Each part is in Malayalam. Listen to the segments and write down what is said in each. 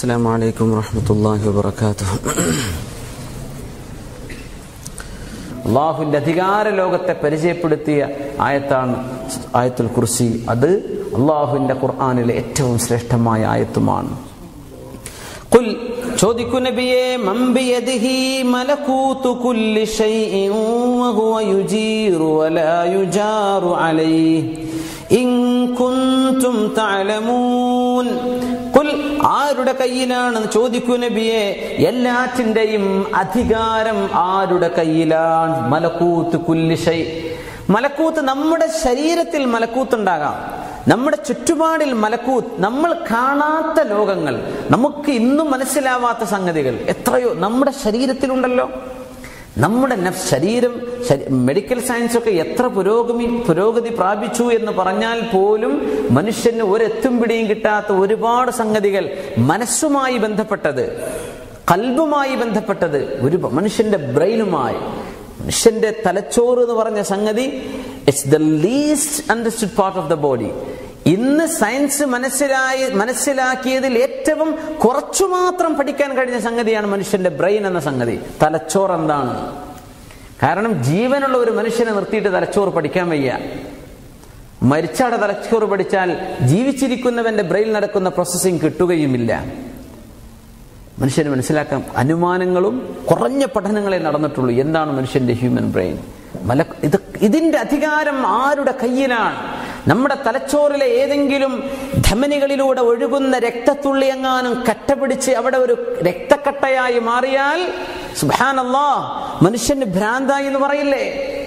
السلام عليكم ورحمة الله وبركاته അള്ളാഹുവിന്റെ അധികാര ലോകത്തെ പരിചയപ്പെടുത്തിയ ആയത്താണ് ആയത്തുൽ കുർസി അത് അള്ളാഹുവിന്റെ ഖുർആാനിലെ ഏറ്റവും ശ്രേഷ്ഠമായ ആയത്തുമാണ് ഖുൽ ചോദിക്കു നബിയെ മൻ ബിയദിഹി മലകൂതു കുല്ലി ശൈഇൻ വഹുവ യുജീറു വലാ യുജാറു അലൈഹി ഇൻ കുൻതും തഅലമൂൻ ഖുൽ ആരുടെ കയ്യിലാണ് ചോദിക്കൂ നബിയെ എല്ലാറ്റിന്റെയും അധികാരം ആരുടെ കയ്യിലാണ് മലക്കൂത്ത് കുല്ലി ശൈ മലക്കൂത്ത് നമ്മുടെ ശരീരത്തിൽ മലക്കൂത്തുണ്ടാകാം നമ്മുടെ ചുറ്റുപാടിൽ മലക്കൂത്ത് നമ്മൾ കാണാത്ത ലോകങ്ങൾ നമുക്ക് ഇന്നും മനസ്സിലാവാത്ത സംഗതികൾ എത്രയോ നമ്മുടെ ശരീരത്തിലുണ്ടല്ലോ നമ്മുടെ നഫ് ശരീരം മെഡിക്കൽ സയൻസ് ഒക്കെ എത്ര പുരോഗമി പുരോഗതി പ്രാപിച്ചു എന്ന് പറഞ്ഞാൽ പോലും മനുഷ്യന് ഒരെത്തും പിടിയും കിട്ടാത്ത ഒരുപാട് സംഗതികൾ മനസ്സുമായി ബന്ധപ്പെട്ടത് കൽബുമായി ബന്ധപ്പെട്ടത് ഒരു മനുഷ്യന്റെ ബ്രെയിനുമായി മനുഷ്യന്റെ തലച്ചോറ് എന്ന് പറഞ്ഞ സംഗതി it's the least understood part of the body ഇന്ന് സയൻസ് മനസ്സിലായി മനസ്സിലാക്കിയതിൽ ഏറ്റവും കുറച്ചു മാത്രം പഠിക്കാൻ കഴിഞ്ഞ സംഗതിയാണ് മനുഷ്യന്റെ ബ്രെയിൻ എന്ന സംഗതി തലച്ചോറ് എന്താണ് കാരണം ജീവനുള്ള ഒരു മനുഷ്യനെ നിർത്തിയിട്ട് തലച്ചോറ് പഠിക്കാൻ വയ്യ മരിച്ചാടെ തലച്ചോറ് പഠിച്ചാൽ ജീവിച്ചിരിക്കുന്നവന്റെ ബ്രെയിൻ നടക്കുന്ന പ്രോസസ്സിംഗ് കിട്ടുകയുമില്ല മനുഷ്യന് മനസ്സിലാക്കാം അനുമാനങ്ങളും കുറഞ്ഞ പഠനങ്ങളെ നടന്നിട്ടുള്ളൂ എന്താണ് മനുഷ്യന്റെ ഹ്യൂമൻ ബ്രെയിൻ മല ഇത് ഇതിന്റെ അധികാരം ആരുടെ കയ്യിലാണ് നമ്മുടെ തലച്ചോറിലെ ഏതെങ്കിലും ധമനികളിലൂടെ ഒഴുകുന്ന രക്തത്തുള്ളി എങ്ങാനും കട്ടപിടിച്ച് അവിടെ ഒരു രക്തക്കട്ടയായി മാറിയാൽ സുബാനല്ലാ മനുഷ്യന് ഭ്രാന്തായി എന്ന് പറയില്ലേ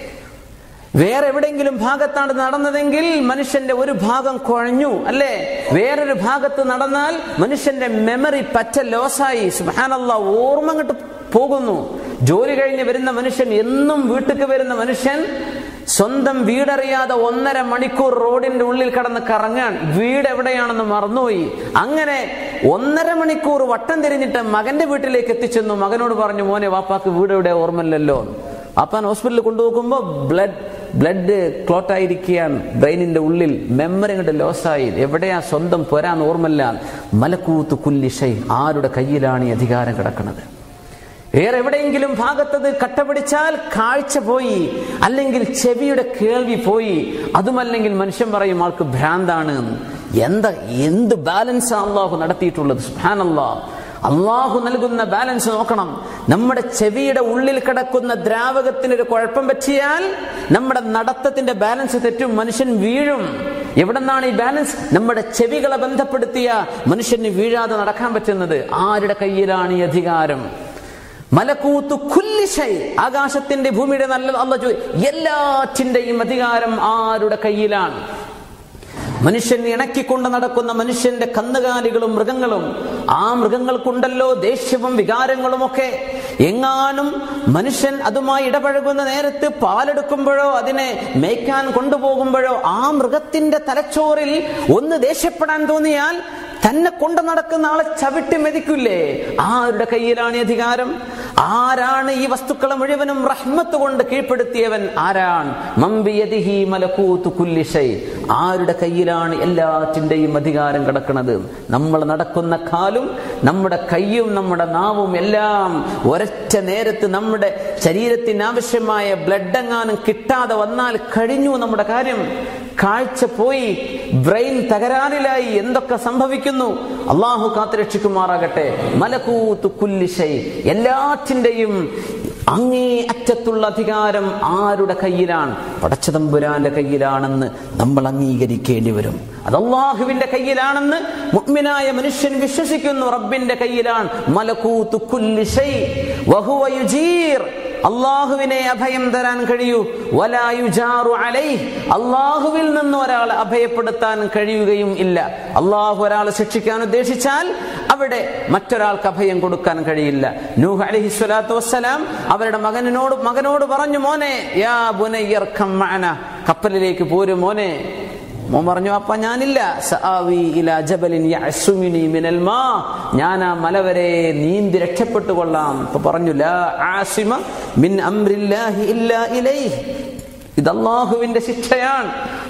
വേറെ എവിടെയെങ്കിലും ഭാഗത്താണ് നടന്നതെങ്കിൽ മനുഷ്യന്റെ ഒരു ഭാഗം കുഴഞ്ഞു അല്ലേ വേറൊരു ഭാഗത്ത് നടന്നാൽ മനുഷ്യന്റെ മെമ്മറി പറ്റ ലോസായി സുബാനല്ല ഓർമ്മ അങ്ങോട്ട് പോകുന്നു ജോലി കഴിഞ്ഞ് വരുന്ന മനുഷ്യൻ എന്നും വീട്ടിലേക്ക് വരുന്ന മനുഷ്യൻ സ്വന്തം വീടറിയാതെ ഒന്നര മണിക്കൂർ റോഡിന്റെ ഉള്ളിൽ കടന്ന് കറങ്ങാൻ വീട് എവിടെയാണെന്ന് മറന്നുപോയി അങ്ങനെ ഒന്നര മണിക്കൂർ വട്ടം തിരിഞ്ഞിട്ട് മകന്റെ വീട്ടിലേക്ക് എത്തിച്ചെന്നു മകനോട് പറഞ്ഞു മോനെ വാപ്പാക്ക് വീട് എവിടെ ഓർമ്മയില്ലല്ലോ അപ്പാൻ ഹോസ്പിറ്റലിൽ കൊണ്ടുപോകുമ്പോൾ ബ്ലഡ് ബ്ലഡ് ക്ലോട്ട് ആയിരിക്കുകയാണ് ബ്രെയിനിന്റെ ഉള്ളിൽ മെമ്മറി അങ്ങോട്ട് ലോസായി എവിടെയാ സ്വന്തം പോരാൻ ഓർമ്മല്ല മലക്കൂത്ത് കുല്ലിഷൈ ആരുടെ കയ്യിലാണ് ഈ അധികാരം കിടക്കുന്നത് വേറെ എവിടെയെങ്കിലും ഭാഗത്തത് കട്ട പിടിച്ചാൽ കാഴ്ച പോയി അല്ലെങ്കിൽ ചെവിയുടെ കേൾവി പോയി അതുമല്ലെങ്കിൽ മനുഷ്യൻ പറയും ആൾക്ക് ഭ്രാന്താണ് എന്താ എന്ത് ബാലൻസ് അള്ളാഹു നടത്തിയിട്ടുള്ളത് സുഹാനല്ലാ അള്ളാഹു നൽകുന്ന ബാലൻസ് നോക്കണം നമ്മുടെ ചെവിയുടെ ഉള്ളിൽ കിടക്കുന്ന ദ്രാവകത്തിന് ഒരു കുഴപ്പം പറ്റിയാൽ നമ്മുടെ നടത്തത്തിന്റെ ബാലൻസ് തെറ്റും മനുഷ്യൻ വീഴും എവിടെ നിന്നാണ് ഈ ബാലൻസ് നമ്മുടെ ചെവികളെ ബന്ധപ്പെടുത്തിയ മനുഷ്യന് വീഴാതെ നടക്കാൻ പറ്റുന്നത് ആരുടെ കയ്യിലാണ് ഈ അധികാരം മലക്കൂത്തു കുല്ലിശൈ ആകാശത്തിന്റെ ഭൂമിയുടെ നല്ല അല്ല എല്ലാറ്റിന്റെയും അധികാരം ആരുടെ കയ്യിലാണ് മനുഷ്യൻ ഇണക്കിക്കൊണ്ട് നടക്കുന്ന മനുഷ്യന്റെ കന്നുകാലികളും മൃഗങ്ങളും ആ മൃഗങ്ങൾക്കുണ്ടല്ലോ ദേഷ്യവും വികാരങ്ങളും ഒക്കെ എങ്ങാനും മനുഷ്യൻ അതുമായി ഇടപഴകുന്ന നേരത്ത് പാലെടുക്കുമ്പോഴോ അതിനെ മേയ്ക്കാൻ കൊണ്ടുപോകുമ്പോഴോ ആ മൃഗത്തിന്റെ തലച്ചോറിൽ ഒന്ന് ദേഷ്യപ്പെടാൻ തോന്നിയാൽ തന്നെ കൊണ്ടു നടക്കുന്ന ആളെ ചവിട്ടി മെതിക്കില്ലേ ആരുടെ കയ്യിലാണ് ഈ അധികാരം ആരാണ് ഈ വസ്തുക്കളെ മുഴുവനും റഹ്മത്ത് കൊണ്ട് കീഴ്പ്പെടുത്തിയവൻ ആരാണ് മമ്പിയതിഹി മലക്കൂത്തു കുല്ലിഷൈ ആരുടെ കയ്യിലാണ് എല്ലാറ്റിന്റെയും അധികാരം കിടക്കുന്നത് നമ്മൾ നടക്കുന്ന കാലും നമ്മുടെ കൈയും നമ്മുടെ നാവും എല്ലാം ഒരൊറ്റ നേരത്ത് നമ്മുടെ ശരീരത്തിന് ആവശ്യമായ ബ്ലഡ് എങ്ങാനും കിട്ടാതെ വന്നാൽ കഴിഞ്ഞു നമ്മുടെ കാര്യം കാഴ്ച പോയി ബ്രെയിൻ തകരാറിലായി എന്തൊക്കെ സംഭവിക്കുന്നു അള്ളാഹു കാത്തുരക്ഷിക്കുമാറാകട്ടെ മലക്കൂത്ത് കുല്ലിശൈ എല്ലാറ്റിന്റെയും അങ്ങേ അറ്റത്തുള്ള അധികാരം ആരുടെ കയ്യിലാണ് പടച്ചതമ്പുരാന്റെ കയ്യിലാണെന്ന് നമ്മൾ അംഗീകരിക്കേണ്ടി വരും അത് അള്ളാഹുവിന്റെ കയ്യിലാണെന്ന് മുഗ്മിനായ മനുഷ്യൻ വിശ്വസിക്കുന്നു റബ്ബിന്റെ കയ്യിലാണ് മലക്കൂത്ത് കുല്ലിശൈ വഹുവ യുജീർ അള്ളാഹുവിനെ അഭയം തരാൻ കഴിയൂ വലായുജാറു അലൈ അള്ളാഹുവിൽ നിന്ന് ഒരാളെ അഭയപ്പെടുത്താൻ കഴിയുകയും ഇല്ല അള്ളാഹു ഒരാളെ ശിക്ഷിക്കാൻ ഉദ്ദേശിച്ചാൽ അവിടെ മറ്റൊരാൾക്ക് അഭയം കൊടുക്കാൻ കഴിയില്ല നൂഹ് അലഹി സ്വലാത്തു വസ്സലാം അവരുടെ മകനോട് മകനോട് പറഞ്ഞു മോനെ യാ ബുനയ്യർ കപ്പലിലേക്ക് പോരും മോനെ മോൻ പറഞ്ഞു അപ്പ ഞാനില്ല സആവി ഇലാ ജബലിൻ യഅസുമിനി മിനൽ മാ ഞാൻ ആ മല വരെ നീന്തി രക്ഷപ്പെട്ടു കൊള്ളാം അപ്പൊ പറഞ്ഞു ലാ ആസിമ മിൻ അംരില്ലാഹി ഇല്ലാ ഇലൈഹി ഇത് അള്ളാഹുവിന്റെ ശിക്ഷയാണ്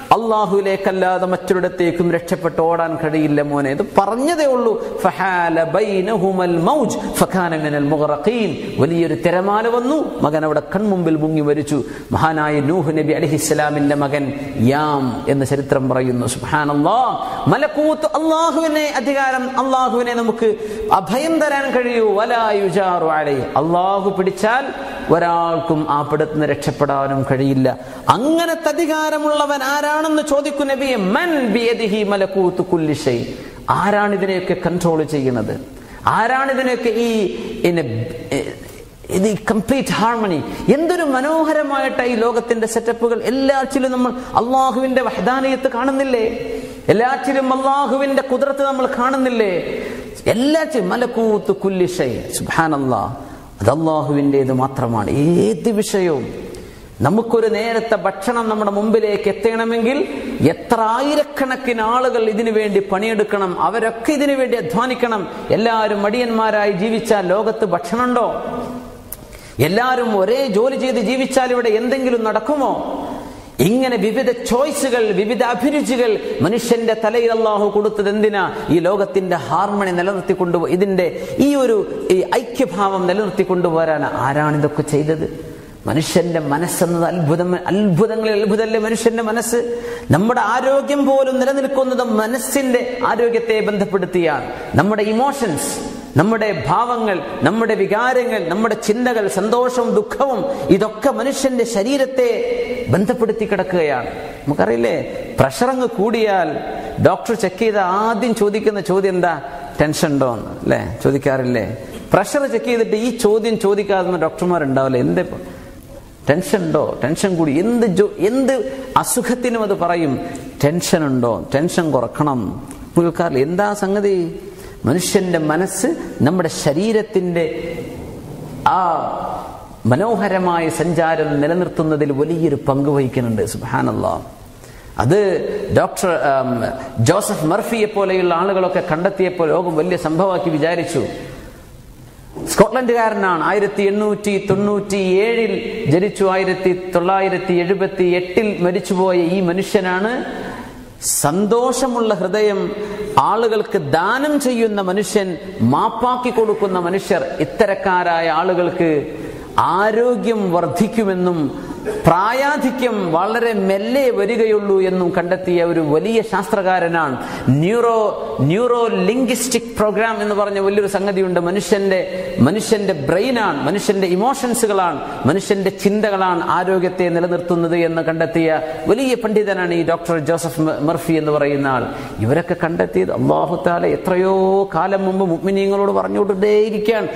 അള്ളാഹുലേക്കല്ലാതെ മറ്റൊരിടത്തേക്കും രക്ഷപ്പെട്ട് ഓടാൻ കഴിയില്ല മോനെ ഇത് പറഞ്ഞതേ ഉള്ളൂ ഫഹാല ബൈനഹുമൽ മൗജ് ഫകാന മിനൽ മുഗ്റഖീൻ വലിയൊരു തിരമാല വന്നു മകൻ അവിടെ കൺമുമ്പിൽ മുങ്ങി മരിച്ചു മഹാനായ നൂഹ് നബി അലഹിസ്സലാമിന്റെ മകൻ യാം എന്ന് ചരിത്രം പറയുന്നു സുബ്ഹാനല്ലാ മലക്കൂത്ത് അള്ളാഹുവിനെ അധികാരം അള്ളാഹുവിനെ നമുക്ക് അഭയം തരാൻ കഴിയൂ വലായുജാറു അലൈ അള്ളാഹു പിടിച്ചാൽ ഒരാൾക്കും ആ പിടത്തുനിന്ന് രക്ഷപ്പെടാനും കഴിയില്ല അങ്ങനത്തെ അധികാരമുള്ളവൻ ആരാണെന്ന് ചോദിക്കും നബിയെ മൻ ബിയദിഹി മലക്കൂത്ത് കുല്ലി ഷൈ ആരാണ് ഇതിനെയൊക്കെ കൺട്രോൾ ചെയ്യുന്നത് ആരാണ് ഇതിനെയൊക്കെ ഈ ഇന്നെ, എ, ഇത് കംപ്ലീറ്റ് ഹാർമണി എന്തൊരു മനോഹരമായിട്ട് ഈ ലോകത്തിന്റെ സെറ്റപ്പുകൾ എല്ലാറ്റിലും നമ്മൾ അള്ളാഹുവിന്റെ വഹദാനീയത്ത് കാണുന്നില്ലേ എല്ലാറ്റിലും അള്ളാഹുവിന്റെ കുതിരത്ത് നമ്മൾ കാണുന്നില്ലേ എല്ലാറ്റിലും മലക്കൂത്ത് കുല്ലിഷൈ സുബാനല്ലാ അത് അള്ളാഹുവിൻ്റെത് മാത്രമാണ് ഏത് വിഷയവും നമുക്കൊരു നേരത്തെ ഭക്ഷണം നമ്മുടെ മുമ്പിലേക്ക് എത്തണമെങ്കിൽ എത്ര ആയിരക്കണക്കിന് ആളുകൾ ഇതിനു വേണ്ടി പണിയെടുക്കണം അവരൊക്കെ ഇതിനു വേണ്ടി അധ്വാനിക്കണം എല്ലാവരും മടിയന്മാരായി ജീവിച്ചാൽ ലോകത്ത് ഭക്ഷണമുണ്ടോ എല്ലാവരും ഒരേ ജോലി ചെയ്ത് ജീവിച്ചാൽ ഇവിടെ എന്തെങ്കിലും നടക്കുമോ ഇങ്ങനെ വിവിധ ചോയ്സുകൾ വിവിധ അഭിരുചികൾ മനുഷ്യന്റെ തലയിൽ അള്ളാഹു കൊടുത്തത് എന്തിനാ ഈ ലോകത്തിന്റെ ഹാർമണി നിലനിർത്തിക്കൊണ്ടു ഇതിന്റെ ഈ ഒരു ഈ ഐക്യഭാവം നിലനിർത്തിക്കൊണ്ടുപോരാൻ ആരാണ് ഇതൊക്കെ ചെയ്തത് മനുഷ്യന്റെ മനസ്സെന്നത് അത്ഭുതം അത്ഭുതങ്ങളിൽ അത്ഭുതമല്ലേ മനുഷ്യന്റെ മനസ്സ് നമ്മുടെ ആരോഗ്യം പോലും നിലനിൽക്കുന്നത് മനസ്സിന്റെ ആരോഗ്യത്തെ ബന്ധപ്പെടുത്തിയാണ് നമ്മുടെ ഇമോഷൻസ് നമ്മുടെ ഭാവങ്ങൾ നമ്മുടെ വികാരങ്ങൾ നമ്മുടെ ചിന്തകൾ സന്തോഷവും ദുഃഖവും ഇതൊക്കെ മനുഷ്യന്റെ ശരീരത്തെ ബന്ധപ്പെടുത്തി കിടക്കുകയാണ് നമുക്കറിയില്ലേ പ്രഷർ അങ്ങ് കൂടിയാൽ ഡോക്ടർ ചെക്ക് ചെയ്ത ആദ്യം ചോദിക്കുന്ന ചോദ്യം എന്താ ടെൻഷൻ ഉണ്ടോ എന്ന് അല്ലേ ചോദിക്കാറില്ലേ പ്രഷർ ചെക്ക് ചെയ്തിട്ട് ഈ ചോദ്യം ചോദിക്കാതെ ഡോക്ടർമാരുണ്ടാവില്ല എന്തേ ടെൻഷൻ ഉണ്ടോ ടെൻഷൻ കൂടി എന്ത് ജോ എന്ത് അസുഖത്തിനും അത് പറയും ടെൻഷൻ ഉണ്ടോ ടെൻഷൻ കുറക്കണം പുൽക്കാറിൽ എന്താ സംഗതി മനുഷ്യന്റെ മനസ്സ് നമ്മുടെ ശരീരത്തിന്റെ ആ മനോഹരമായ സഞ്ചാരം നിലനിർത്തുന്നതിൽ വലിയൊരു പങ്ക് വഹിക്കുന്നുണ്ട് സുബാനല്ലാ അത് ഡോക്ടർ ഉം, ജോസഫ് മർഫിയെ പോലെയുള്ള ആളുകളൊക്കെ കണ്ടെത്തിയപ്പോൾ ലോകം വലിയ സംഭവമാക്കി വിചാരിച്ചു സ്കോട്ട്ലൻഡുകാരനാണ് ആയിരത്തി എണ്ണൂറ്റി തൊണ്ണൂറ്റി ഏഴിൽ ജനിച്ചു ആയിരത്തി തൊള്ളായിരത്തി എഴുപത്തി എട്ടിൽ മരിച്ചുപോയ ഈ മനുഷ്യനാണ് സന്തോഷമുള്ള ഹൃദയം ആളുകൾക്ക് ദാനം ചെയ്യുന്ന മനുഷ്യൻ മാപ്പാക്കി കൊടുക്കുന്ന മനുഷ്യർ ഇത്തരക്കാരായ ആളുകൾക്ക് ആരോഗ്യം വർദ്ധിക്കുമെന്നും പ്രായാധിക്യം വളരെ മെല്ലെ വരികയുള്ളൂ എന്നും കണ്ടെത്തിയ ഒരു വലിയ ശാസ്ത്രകാരനാണ് ന്യൂറോ ന്യൂറോ ലിംഗ്വിസ്റ്റിക് പ്രോഗ്രാം എന്ന് പറഞ്ഞ വലിയൊരു സംഗതിയുണ്ട് മനുഷ്യന്റെ മനുഷ്യന്റെ ബ്രെയിനാണ് മനുഷ്യന്റെ ഇമോഷൻസുകളാണ് മനുഷ്യന്റെ ചിന്തകളാണ് ആരോഗ്യത്തെ നിലനിർത്തുന്നത് എന്ന് കണ്ടെത്തിയ വലിയ പണ്ഡിതനാണ് ഈ ഡോക്ടർ ജോസഫ് മ- മർഫി എന്ന് പറയുന്ന ആൾ ഇവരൊക്കെ കണ്ടെത്തിയത് അള്ളാഹുത്താല എത്രയോ കാലം മുമ്പ് മുഅ്മിനീങ്ങളോട് പറഞ്ഞുകൊണ്ടേയിരിക്കാൻ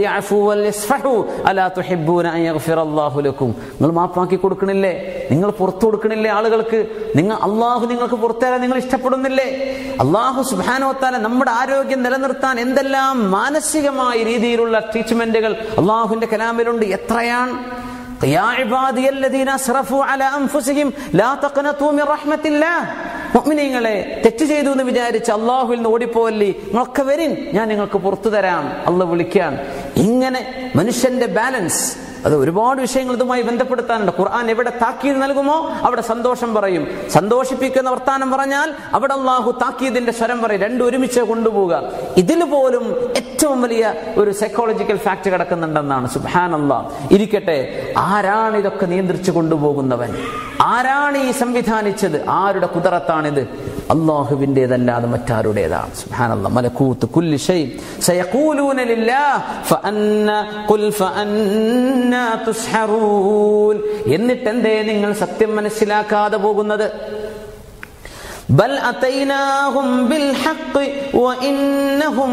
നിങ്ങൾ മാപ്പാക്കി കൊടുക്കണില്ലേ നിങ്ങൾ പുറത്തു കൊടുക്കണില്ലേ ആളുകൾക്ക് നിങ്ങൾ അള്ളാഹു നിങ്ങൾക്ക് പുറത്തുതരാൻ നിങ്ങൾ ഇഷ്ടപ്പെടുന്നില്ലേ അള്ളാഹു സുബാനോത്താല നമ്മുടെ ആരോഗ്യം നിലനിർത്താൻ എന്തെല്ലാം മാനസികമായ രീതിയിലുള്ള ട്രീറ്റ്മെന്റുകൾ അള്ളാഹുവിന്റെ കലാമിലുണ്ട് എത്രയാണ് يا عبادي الذين اسرفوا على انفسهم لا تقنطوا من رحمه الله മുഅ്മിനീങ്ങളെ തെറ്റ് ചെയ്തു എന്ന് വിചാരിച്ച് അള്ളാഹുവിൽ നിന്ന് ഓടിപ്പോവല്ലേ നിങ്ങളൊക്കെ വരിൻ ഞാൻ നിങ്ങൾക്ക് പുറത്തു തരാം അള്ള വിളിക്കാൻ ഇങ്ങനെ മനുഷ്യന്റെ ബാലൻസ് അത് ഒരുപാട് വിഷയങ്ങൾ ഇതുമായി ബന്ധപ്പെടുത്താനുണ്ട് ഖുർആൻ എവിടെ താക്കീത് നൽകുമോ അവിടെ സന്തോഷം പറയും സന്തോഷിപ്പിക്കുന്ന വർത്താനം പറഞ്ഞാൽ അവിടെ അള്ളാഹു താക്കീതിന്റെ സ്വരം പറയും രണ്ടും ഒരുമിച്ച് കൊണ്ടുപോവുക ഇതിൽ പോലും ഏറ്റവും വലിയ ഒരു സൈക്കോളജിക്കൽ ഫാക്ട് കിടക്കുന്നുണ്ടെന്നാണ് സുബാൻ അള്ളാഹ് ഇരിക്കട്ടെ ആരാണ് ഇതൊക്കെ നിയന്ത്രിച്ചു കൊണ്ടുപോകുന്നവൻ ആരാണ് ഈ സംവിധാനിച്ചത് ആരുടെ കുതിരത്താണിത് അള്ളാഹുവിൻ്റെതല്ലാതെ മറ്റാരുടേതാണ് സുബ്ഹാനല്ലാഹ് മലക്കൂത്ത് കുല്ലി ഷൈ സയഖൂലൂന ലില്ലാഹ് ഫഅന്ന ഖുൽ ഫഅന്ന തുസ്ഹറൂൻ എന്നിട്ട് എന്തേ നിങ്ങൾ സത്യം മനസ്സിലാക്കാതെ പോകുന്നത് بل أتيناهم بالحق وإنهم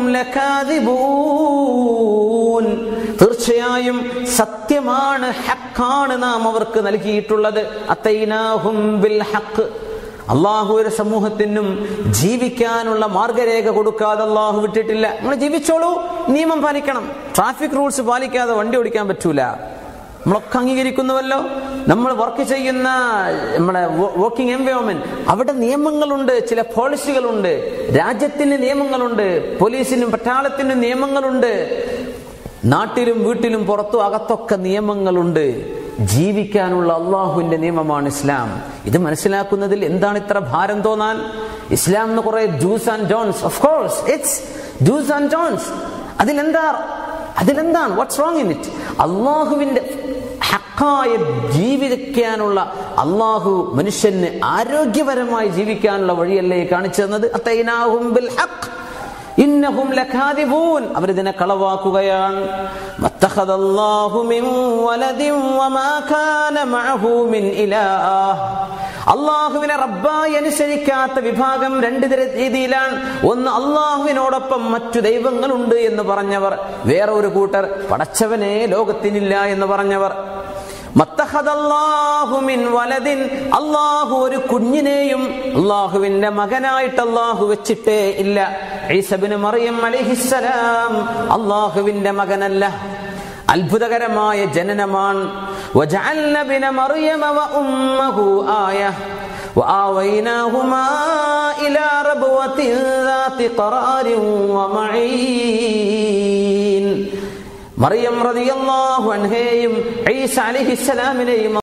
لكاذبون തീർച്ചയായും സത്യമാണ് ഹക്കാണ് നാം അവർക്ക് നൽകിയിട്ടുള്ളത് അത്തൈനാഹും ബിൽ ഹക്ക് അള്ളാഹു ഒരു സമൂഹത്തിനും ജീവിക്കാനുള്ള മാർഗരേഖ കൊടുക്കാതെ അള്ളാഹു വിട്ടിട്ടില്ല നിങ്ങൾ ജീവിച്ചോളൂ നിയമം പാലിക്കണം ട്രാഫിക് റൂൾസ് പാലിക്കാതെ വണ്ടി ഓടിക്കാൻ പറ്റൂല നമ്മളൊക്കെ അംഗീകരിക്കുന്നുവല്ലോ നമ്മൾ വർക്ക് ചെയ്യുന്ന നമ്മുടെ വർക്കിംഗ് എൻവയോൺമെന്റ് അവിടെ നിയമങ്ങളുണ്ട് ചില പോളിസികളുണ്ട് രാജ്യത്തിന് നിയമങ്ങളുണ്ട് പോലീസിനും പട്ടാളത്തിനും നിയമങ്ങളുണ്ട് നാട്ടിലും വീട്ടിലും പുറത്തും അകത്തൊക്കെ നിയമങ്ങളുണ്ട് ജീവിക്കാനുള്ള അള്ളാഹുവിന്റെ നിയമമാണ് ഇസ്ലാം ഇത് മനസ്സിലാക്കുന്നതിൽ എന്താണ് ഇത്ര ഭാരം തോന്നാൻ ഇസ്ലാം എന്ന് കുറെ Jews and Jones of course it's Jews and Jones അതിലെന്താ അതിലെന്താണ് വാട്ട്സ് റോങ് ഇൻ ഇറ്റ് അള്ളാഹുവിന്റെ ഹക്കായ ജീവിക്കാനുള്ള അള്ളാഹു മനുഷ്യന് ആരോഗ്യപരമായി ജീവിക്കാനുള്ള വഴിയല്ലേ കാണിച്ചു തന്നത് അത്തൈനാഹും ബിൽ ഹഖ് ഇന്നഹും ലഖാദിബൂൻ അവരിതിനെ കളവാക്കുകയാണ് മത്തഖദല്ലാഹു മിൻ വലദിൻ വമാ കാന മഅഹു മിൻ ഇലാഹ് അള്ളാഹുവിനെ റബ്ബായി അനുസരിക്കാത്ത വിഭാഗം രണ്ട് തര രീതിയിലാണ് ഒന്ന് അള്ളാഹുവിനോടൊപ്പം മറ്റു ദൈവങ്ങളുണ്ട് എന്ന് പറഞ്ഞവർ വേറെ ഒരു കൂട്ടർ പടച്ചവനെ ലോകത്തിനില്ല എന്ന് പറഞ്ഞവർ വലദിൻ അള്ളാഹു ഒരു കുഞ്ഞിനെയും അള്ളാഹുവിന്റെ മകനായിട്ട് അള്ളാഹു വെച്ചിട്ടേ ഇല്ല ഈസബിന് മറിയം അലിഹിസലാം അള്ളാഹുവിന്റെ മകനല്ല അത്ഭുതകരമായ ജനനമാണ് وجعلنا ابن مريم وأمه آية وآويناهما إلى ربوة ذات قرار ومعين മറിയം റളിയല്ലാഹു അൻഹയെയും ഈസ അലൈഹിസ്സലാമിനെയും